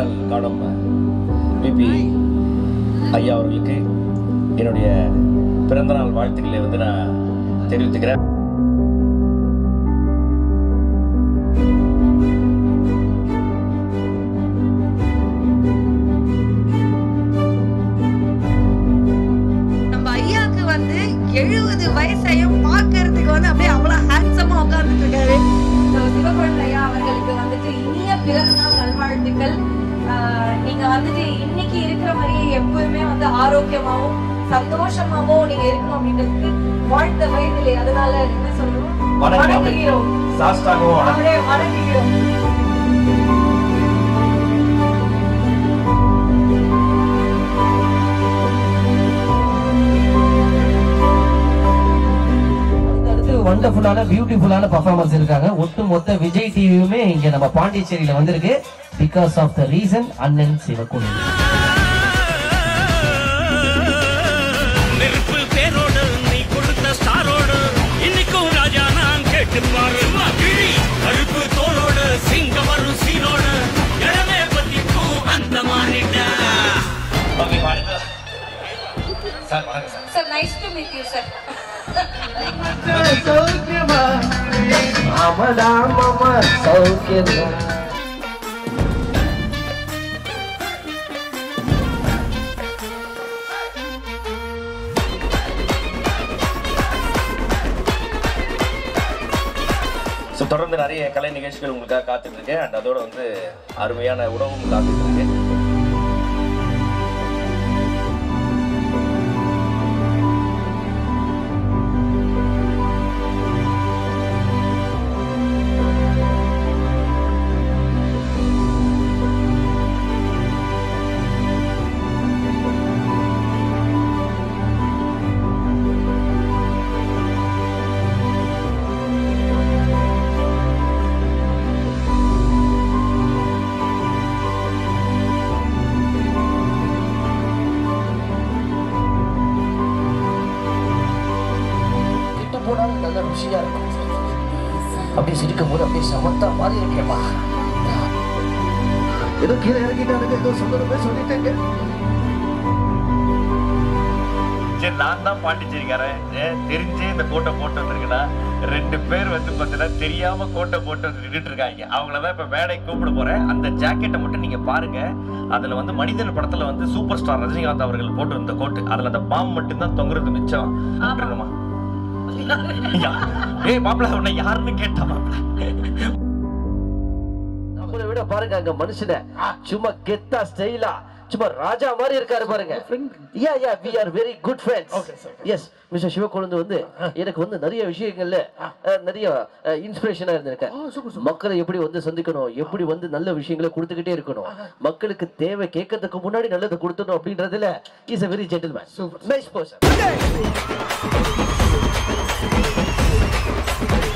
முன்னாள் காணும் பிபி ஐயா அவர்களுக்கு என்னுடைய பிறந்தநாள் வாழ்த்துக்களை வந்து நான் தெரிவித்துக்கிறேன் நம்ம ஐயாக்கு வந்து எழுபது வயசையும் பார்க்கறதுக்கு வந்து அப்படியே அவ்வளவு ஹேண்ட்ஸமா உட்கார்ந்துட்டு இருக்காரு So, சிவகுழந்தை ஐயா அவர்களுக்கு வந்துட்டு இனிய பிறந்தநாள் நல்வாழ்த்துக்கள் ஆஹ் நீங்க வந்துட்டு இன்னைக்கு இருக்கிற மாதிரியே எப்பவுமே வந்து ஆரோக்கியமாவும் சந்தோஷமாவும் நீங்க இருக்கணும் அப்படின்றதுக்கு வாழ்த்த வயதிலே அதனால என்ன சொல்றோம் வணங்குகிறோம் சாஸ்தாகவும் அவரே வணங்குகிறோம் அடுத்து வண்டர்ஃபுல்லான பியூட்டிஃபுல்லான பர்ஃபார்மன்ஸ் இருக்காங்க ஒட்டுமொத்த விஜய் டிவியுமே இங்க நம்ம பாண்டிச்சேரியில வந்திருக்கு பிகாஸ் ஆஃப் த ரீசன் அண்ணன் சிவகுணி நெருப்பு பேரோடு நீ கொடுத்த ஸ்டாரோடு இன்னைக்கும் ராஜா நான் கேட்டு பாரு வா, கிழி கருப்பு தோளோடு சிங்கம் வரும் சீனோடு இடமே பத்திக்கும் அந்த மாறிட்டா ஓகே அடுத்து சார் வணக்கம் sir sir nice to meet you sir மாமலா மாமா சௌக்கியமா ஸோ தொடர்ந்து நிறைய கலை நிகழ்ச்சிகள் உங்களுக்காக காத்துட்டு இருக்கேன் அண்ட் அதோட வந்து அருமையான உணவும் காத்துட்டு இருக்கு கிட்ட போனாலும் நல்ல ருசியா இருக்கும் அப்படியே சிரிக்கும் போது அப்படியே சமத்தா மாதிரி இருக்கேப்பா ஏதோ கீழே இறங்கிட்டாருங்க ஏதோ சொல்லணுமே சொல்லிட்டேங்க சரி நான் தான் பாண்டிச்சேரிக்காரன் ஏன் தெரிஞ்சே இந்த கோட்டை போட்டு வந்திருக்கேன்னா ரெண்டு பேர் வந்து பார்த்தீங்கன்னா தெரியாம கோட்டை போட்டு வந்து நின்றுட்டு இருக்காங்க அவங்கள தான் இப்போ மேடை கூப்பிட போறேன் அந்த ஜாக்கெட்டை மட்டும் நீங்க பாருங்க அதுல வந்து மனிதன் படத்துல வந்து சூப்பர் ஸ்டார் ரஜினிகாந்த் அவர்கள் போட்டு வந்த கோட்டு அதுல அந்த பாம்பு மட்டும்தான் தொங்குறது மிச்சம் விட்டுருங்கம்மா. ஏய் மாப்பிள்ள உன்னை யாருன்னு கேட்டா மாப்பிள்ள நம்மளை விட பாருங்க அங்க மனுஷன சும்மா கெத்தா ஸ்டைலா சும்மா ராஜா மாதிரி இருக்காரு பாருங்க yeah yeah we are very good friends yes mister Sivakozhundhu வந்து எனக்கு வந்து நிறைய விஷயங்கள்ல அஹ், நிறைய இன்ஸ்பிரேஷனா இருந்திருக்கேன் மக்களை எப்படி வந்து சந்திக்கணும் எப்படி வந்து நல்ல விஷயங்களை கொடுத்துக்கிட்டே இருக்கணும் மக்களுக்கு தேவை கேட்கறதுக்கு முன்னாடி நல்லது கொடுத்தணும் அப்படின்றதுல is a very gentleman nice person